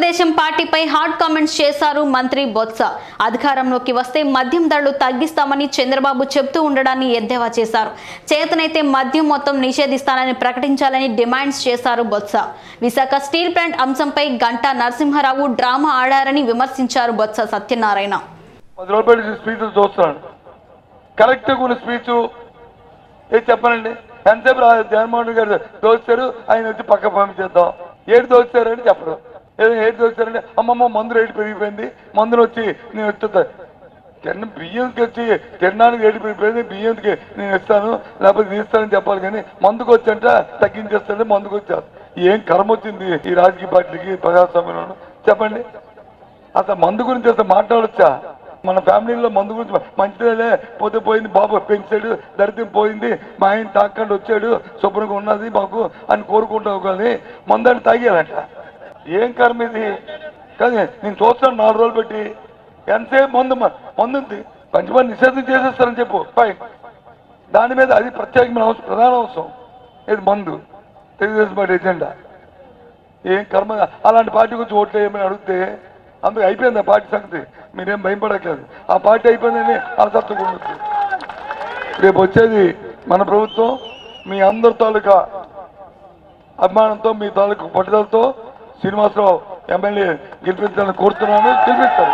తెలుగుదేశం పార్టీపై hot comments చేశారు మంత్రి బొత్స అధికారంలోకి వస్తే మద్యం ధరలు తగ్గిస్తామని చంద్రబాబు చెప్తూ ఉండడాన్ని ఎద్దేవా చేశారు చేతనైతే మద్యం మొత్తం నిషేధిస్తానని ప్రకటించాలని డిమాండ్స్ చేశారు బొత్స విశాఖ స్టీల్ ప్లాంట్ అంశంపై గంటా నరసింహారావు డ్రామా ఆడారని విమర్శించారు బొత్స సత్యనారాయణ పది రోజులు పెట్టి స్పీచ్ చూస్తున్నాను కరెక్ట్ కొన్ని స్పీచ్ ఏది చెప్పనండి ఎంతసేపు రా- జగన్మోహన్ రెడ్డి గారు దోచారు ఆయన వచ్చి పక్క పంపించేద్దాం ఏడు దోచారని చెప్పరు ఏదో ఏడు దోచారంటే అమ్మమ్మ మందు రేటు పెరిగిపోయింది మందులు వచ్చి నేను వచ్చేస్తా తిన్న బియ్యంకి వచ్చి తినడానికి రేటు పెరిగిపోయింది బియ్యంకి నేను ఇస్తాను లేకపోతే తీస్తానని చెప్పాలి కానీ మందుకు వచ్చంట తగ్గించేస్తాను మందుకు వచ్చారు ఏం కర్మ వచ్చింది ఈ రాజకీయ పార్టీకి ప్రజాస్వామ్యంలో చెప్పండి అసలు మందు గురించి అసలు మాట్లాడొచ్చా మన ఫ్యామిలీలో మందు గురించి మంచిదేలే పోతే పోయింది బాబు పెంచాడు దరిద్రం పోయింది మా ఆయన తాకండి వచ్చాడు శుభ్రంగా ఉన్నది మాకు అని కోరుకుంటావు కానీ మందని తాగేయాలంట ఏం కర్మ ఇది కానీ నేను చూస్తాను నాలుగు రోజులు పెట్టి ఎంతసేపు మందు మ- మందు ఉంది కొంచెం మంది నిషేధం చేసేస్తారని చెప్పు ఫైన్ దాని మీద అది ప్రత్యేకమైన అవసరం ప్రధాన అవసరం ఇది మందు తెలుగుదేశం పార్టీ ఎజెండా ఏం కర్మ అలాంటి పార్టీ గురించి ఓట్లు వేయమని అడిగితే అందుకు అయిపోయింది ఆ పార్టీ సంగతి మీరేం భయపడట్లేదు ఆ పార్టీ అయిపోయిందని అలసత్తుకుంటుంది రేపు వచ్చేది మన ప్రభుత్వం మీ అందరి తాలూకా అభిమానంతో మీ తాలూకా పట్టుదలతో శ్రీనివాసరావు ఎమ్మెల్యే గెలిపించాలని కోరుతున్నాను గెలిపిస్తారు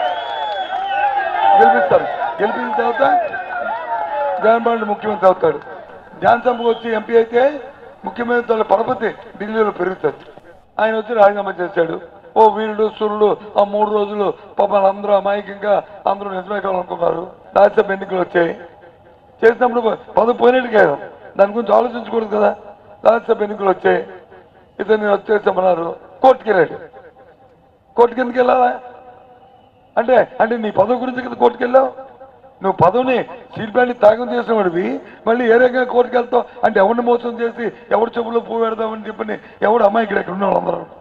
గెలిపిస్తారు గెలిపించిన తర్వాత జగన్మోహన్ రెడ్డి ముఖ్యమంత్రి అవుతాడు ఝాన్సంకు వచ్చి ఎంపీ అయితే ముఖ్యమంత్రి వాళ్ళ పరపతి ఢిల్లీలో పెరుగుతుంది ఆయన వచ్చి రాజీనామా చేశాడు ఓ వీరుడు సురుడు ఆ మూడు రోజులు పాపం అందరూ అమాయకంగా అందరూ నిజమే కావాలనుకున్నారు రాజ్యసభ ఎన్నికలు వచ్చాయి చేసినప్పుడు పదవి పోయినట్టు కదా దాని గురించి ఆలోచించకూడదు కదా రాజ్యసభ ఎన్నికలు వచ్చాయి ఇతన్ని వచ్చేసామన్నారు కోర్టుకి వెళ్ళాడు కోర్టుకి ఎందుకు వెళ్ళాలా అంటే అంటే నీ పదవి గురించి కదా కోర్టుకు వెళ్ళావు నువ్వు పదవిని సీట్ బ్యాండ్ త్యాగం చేసిన వాడివి మళ్ళీ ఏ రకంగా కోర్టుకు వెళ్తావు అంటే ఎవరిని మోసం చేసి ఎవరి చెప్పులో పువ్వు పెడదామని చెప్పని ఎవడు అమ్మాయి ఇక్కడ ఎక్కడ ఉన్నాడు అందరూ